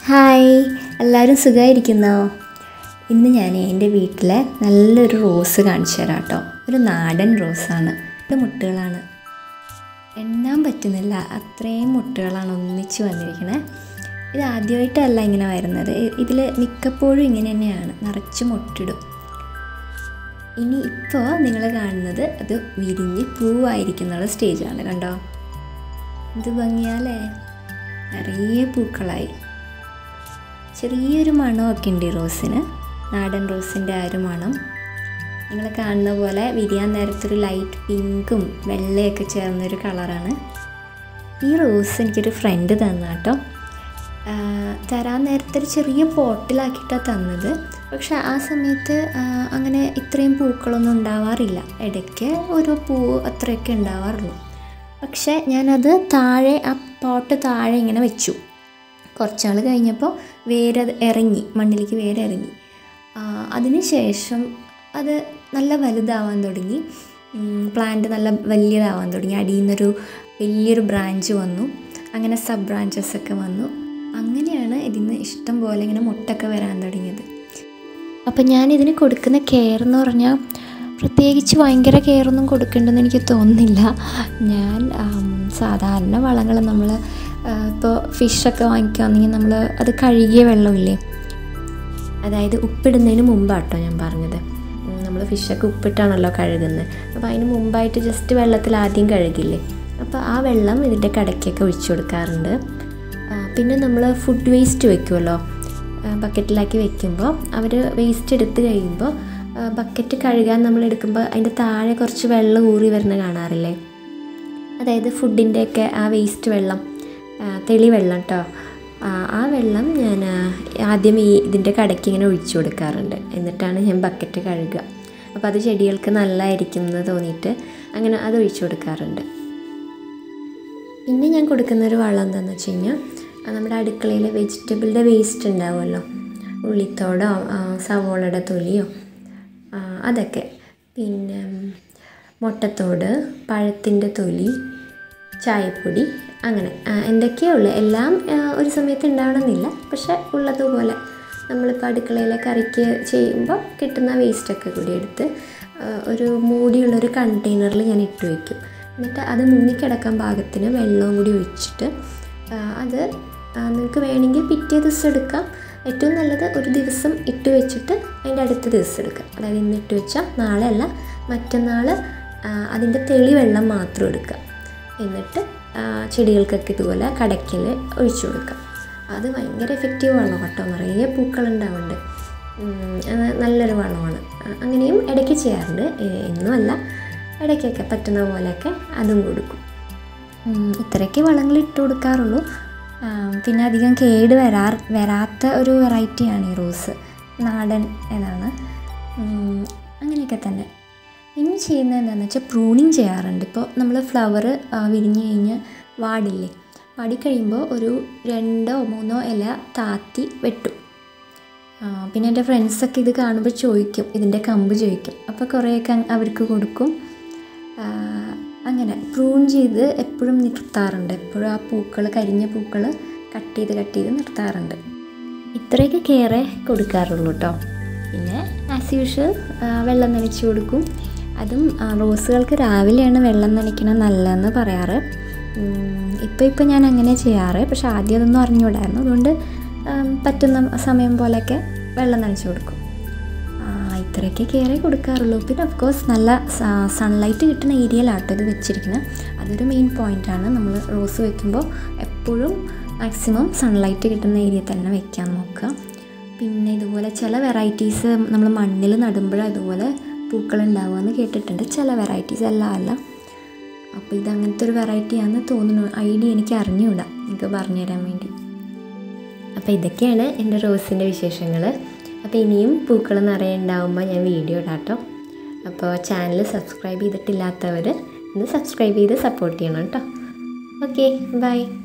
hi എല്ലാവരും സുഖമായിരിക്കുന്നോ ഇന്ന് ഞാൻ എൻ്റെ വീട്ടിലെ നല്ലൊരു റോസ് കാണിച്ചു തരാം കേട്ടോ ഒരു നാടൻ റോസാണ് ഇത് മുട്ടുകളാണ് എണ്ണാൻ പറ്റുന്നില്ല അത്രയും മുട്ടുകളാണ് ഒന്നിച്ച് വന്നിരിക്കണേ ഇത് ആദ്യമായിട്ടല്ല ഇങ്ങനെ വരുന്നത് ഇതിൽ മിക്കപ്പോഴും ഇങ്ങനെ തന്നെയാണ് നിറച്ച് മുട്ടിടും ഇനി ഇപ്പോൾ നിങ്ങൾ കാണുന്നത് അത് വിരിഞ്ഞ് പൂവായിരിക്കുന്നുള്ള സ്റ്റേജാണ് കണ്ടോ ഇത് ഭംഗിയാലേ നിറയെ പൂക്കളായി ചെറിയൊരു മണമൊക്കെ ഉണ്ട് ഈ റോസിന് നാടൻ റോസിൻ്റെ ആ ഒരു മണം നിങ്ങൾ കാണുന്ന പോലെ വിരിയാൻ നേരത്തൊരു ലൈറ്റ് പിങ്കും വെള്ളയൊക്കെ ചേർന്നൊരു കളറാണ് ഈ റോസ് എനിക്കൊരു ഫ്രണ്ട് തന്ന കേട്ടോ തരാൻ നേരത്തെ ഒരു ചെറിയ പോട്ടിലാക്കിയിട്ടാണ് തന്നത് പക്ഷെ ആ സമയത്ത് അങ്ങനെ ഇത്രയും പൂക്കളൊന്നും ഉണ്ടാവാറില്ല ഇടയ്ക്ക് ഓരോ പൂവ് അത്രയൊക്കെ ഉണ്ടാവാറുള്ളൂ പക്ഷേ ഞാനത് താഴെ ആ പോട്ട് താഴെ ഇങ്ങനെ വെച്ചു കുറച്ചാൾ കഴിഞ്ഞപ്പോൾ വേര് ഇറങ്ങി മണ്ണിലേക്ക് വേര് ഇറങ്ങി അതിന് ശേഷം അത് നല്ല വലുതാവാൻ തുടങ്ങി പ്ലാന്റ് നല്ല വലിയതാവാൻ തുടങ്ങി അടിയിൽ നിന്നൊരു വലിയൊരു ബ്രാഞ്ച് വന്നു അങ്ങനെ സബ് ബ്രാഞ്ചസ് ഒക്കെ വന്നു അങ്ങനെയാണ് ഇതിന് ഇഷ്ടം പോലെ ഇങ്ങനെ മുട്ടൊക്കെ വരാൻ തുടങ്ങിയത് അപ്പം ഞാൻ ഇതിന് കൊടുക്കുന്ന കെയർ എന്ന് പറഞ്ഞാൽ പ്രത്യേകിച്ച് ഭയങ്കര കെയറൊന്നും കൊടുക്കേണ്ടെന്ന് എനിക്ക് തോന്നുന്നില്ല ഞാൻ സാധാരണ വളങ്ങൾ നമ്മൾ ഇപ്പോൾ ഫിഷൊക്കെ വാങ്ങിക്കുകയാണെങ്കിൽ നമ്മൾ അത് കഴുകിയ വെള്ളമില്ലേ അതായത് ഉപ്പിടുന്നതിന് മുമ്പാട്ടോ ഞാൻ പറഞ്ഞത് നമ്മൾ ഫിഷൊക്കെ ഉപ്പിട്ടാണല്ലോ കഴുകുന്നത് അപ്പോൾ അതിന് മുമ്പായിട്ട് ജസ്റ്റ് വെള്ളത്തിൽ ആദ്യം കഴുകില്ലേ അപ്പോൾ ആ വെള്ളം ഇതിൻ്റെ കടയ്ക്കൊക്കെ ഒഴിച്ചു കൊടുക്കാറുണ്ട് പിന്നെ നമ്മൾ ഫുഡ് വേസ്റ്റ് വെക്കുമല്ലോ ബക്കറ്റിലാക്കി വെക്കുമ്പോൾ അവർ വേസ്റ്റ് എടുത്ത് കഴിയുമ്പോൾ ബക്കറ്റ് കഴുകാൻ നമ്മൾ എടുക്കുമ്പോൾ അതിൻ്റെ താഴെ കുറച്ച് വെള്ളം ഊറി വരുന്ന കാണാറില്ലേ അതായത് ഫുഡിൻ്റെയൊക്കെ ആ വേസ്റ്റ് വെള്ളം തെളി വെള്ളം കേട്ടോ ആ വെള്ളം ഞാൻ ആദ്യം ഈ ഇതിൻ്റെ കടയ്ക്ക് ഇങ്ങനെ ഒഴിച്ചു കൊടുക്കാറുണ്ട് എന്നിട്ടാണ് ഞാൻ ബക്കറ്റ് കഴുകുക അപ്പോൾ അത് ചെടികൾക്ക് നല്ലതായിരിക്കും എന്ന് തോന്നിയിട്ട് അങ്ങനെ അത് ഒഴിച്ചു കൊടുക്കാറുണ്ട് പിന്നെ ഞാൻ കൊടുക്കുന്ന ഒരു വളം എന്താണെന്ന് വെച്ച് കഴിഞ്ഞാൽ നമ്മുടെ അടുക്കളയിൽ വെജിറ്റബിളിൻ്റെ വേസ്റ്റ് ഉണ്ടാവുമല്ലോ ഉള്ളിത്തോടോ സവോളയുടെ തൊലിയോ അതൊക്കെ പിന്നെ മുട്ടത്തോട് പഴത്തിൻ്റെ തൊലി ചായപ്പൊടി അങ്ങനെ എന്തൊക്കെയോ ഉള്ളു എല്ലാം ഒരു സമയത്ത് ഉണ്ടാവണമെന്നില്ല പക്ഷെ ഉള്ളതുപോലെ നമ്മളിപ്പോൾ അടുക്കളയിലെ കറിക്ക് ചെയ്യുമ്പോൾ കിട്ടുന്ന വേസ്റ്റൊക്കെ കൂടി എടുത്ത് ഒരു മൂടിയുള്ളൊരു കണ്ടെയ്നറിൽ ഞാൻ ഇട്ട് വയ്ക്കും എന്നിട്ട് അത് മുങ്ങിക്കിടക്കാൻ പാകത്തിന് വെള്ളവും കൂടി ഒഴിച്ചിട്ട് അത് നിങ്ങൾക്ക് വേണമെങ്കിൽ പിറ്റേ ദിവസം എടുക്കാം ഏറ്റവും നല്ലത് ഒരു ദിവസം ഇട്ട് വെച്ചിട്ട് അതിൻ്റെ അടുത്ത ദിവസം എടുക്കുക അതായത് ഇന്ന് ഇട്ട് വെച്ചാൽ നാളെ അല്ല മറ്റന്നാൾ അതിൻ്റെ തെളി വെള്ളം മാത്രം എടുക്കുക എന്നിട്ട് ചെടികൾക്കൊക്കെ ഇതുപോലെ കടയ്ക്കൽ ഒഴിച്ചു കൊടുക്കുക അത് ഭയങ്കര എഫക്റ്റീവ് വളമാണ് കേട്ടോ നിറയെ പൂക്കളുണ്ടാവുന്നുണ്ട് നല്ലൊരു വളമാണ് അങ്ങനെയും ഇടയ്ക്ക് ചെയ്യാറുണ്ട് എന്നുമല്ല ഇടയ്ക്കൊക്കെ പറ്റുന്ന പോലെയൊക്കെ അതും കൊടുക്കും ഇത്രയൊക്കെ വളങ്ങൾ ഇട്ട് കൊടുക്കാറുള്ളൂ പിന്നെ അധികം കേട് വരാ വരാത്ത ഒരു വെറൈറ്റിയാണ് ഈ റോസ് നാടൻ ഏതാണ് അങ്ങനെയൊക്കെ തന്നെ ഇനി ചെയ്യുന്നത് എന്താണെന്ന് വെച്ചാൽ പ്രൂണിങ് ചെയ്യാറുണ്ട് ഇപ്പോൾ നമ്മൾ ഫ്ലവർ വിരിഞ്ഞ് കഴിഞ്ഞ് വാടില്ലേ വാടിക്കഴിയുമ്പോൾ ഒരു രണ്ടോ മൂന്നോ ഇല താത്തി വെട്ടും പിന്നെ എൻ്റെ ഫ്രണ്ട്സൊക്കെ ഇത് കാണുമ്പോൾ ചോദിക്കും ഇതിൻ്റെ കമ്പ് ചോദിക്കും അപ്പോൾ കുറേയൊക്കെ അവർക്ക് കൊടുക്കും അങ്ങനെ പ്രൂൺ ചെയ്ത് എപ്പോഴും നിർത്താറുണ്ട് എപ്പോഴും ആ പൂക്കൾ കരിഞ്ഞ പൂക്കൾ കട്ട് ചെയ്ത് കട്ട് ചെയ്ത് നിർത്താറുണ്ട് ഇത്രയൊക്കെ കെയറേ കൊടുക്കാറുള്ളൂ കേട്ടോ പിന്നെ ആസ് യൂഷ്വൽ വെള്ളം നനച്ച് കൊടുക്കും അതും റോസുകൾക്ക് രാവിലെയാണ് വെള്ളം നനയ്ക്കണം നല്ലതെന്ന് പറയാറ് ഇപ്പോൾ ഇപ്പോൾ ഞാൻ അങ്ങനെ ചെയ്യാറ് പക്ഷെ ആദ്യം അതൊന്നും അറിഞ്ഞുകൂടായിരുന്നു അതുകൊണ്ട് പറ്റുന്ന സമയം പോലെയൊക്കെ വെള്ളം നനച്ച് കൊടുക്കും ഇത്രയൊക്കെ കെയറേ കൊടുക്കാറുള്ളൂ പിന്നെ ഓഫ് കോഴ്സ് നല്ല സൺലൈറ്റ് കിട്ടുന്ന ഏരിയയിലാട്ടോ ഇത് വെച്ചിരിക്കുന്നത് അതൊരു മെയിൻ പോയിൻ്റാണ് നമ്മൾ റോസ് വെക്കുമ്പോൾ എപ്പോഴും മാക്സിമം സൺലൈറ്റ് കിട്ടുന്ന ഏരിയയിൽ തന്നെ വെക്കാൻ നോക്കുക പിന്നെ ഇതുപോലെ ചില വെറൈറ്റീസ് നമ്മൾ മണ്ണിൽ നടുമ്പോഴാണ് ഇതുപോലെ പൂക്കൾ ഉണ്ടാവുക കേട്ടിട്ടുണ്ട് ചില വെറൈറ്റീസ് എല്ലാം അല്ല അപ്പോൾ ഇത് അങ്ങനത്തെ ഒരു വെറൈറ്റിയാണെന്ന് തോന്നുന്നു ഐഡിയ എനിക്ക് അറിഞ്ഞുകൂടാ എനിക്ക് പറഞ്ഞുതരാൻ വേണ്ടി അപ്പോൾ ഇതൊക്കെയാണ് എൻ്റെ റോസിൻ്റെ വിശേഷങ്ങൾ അപ്പോൾ ഇനിയും പൂക്കൾ നിറയെ ഉണ്ടാകുമ്പോൾ ഞാൻ വീഡിയോ ഇടാം കേട്ടോ അപ്പോൾ ചാനൽ സബ്സ്ക്രൈബ് ചെയ്തിട്ടില്ലാത്തവർ ഒന്ന് സബ്സ്ക്രൈബ് ചെയ്ത് സപ്പോർട്ട് ചെയ്യണം കേട്ടോ ഓക്കെ ബൈ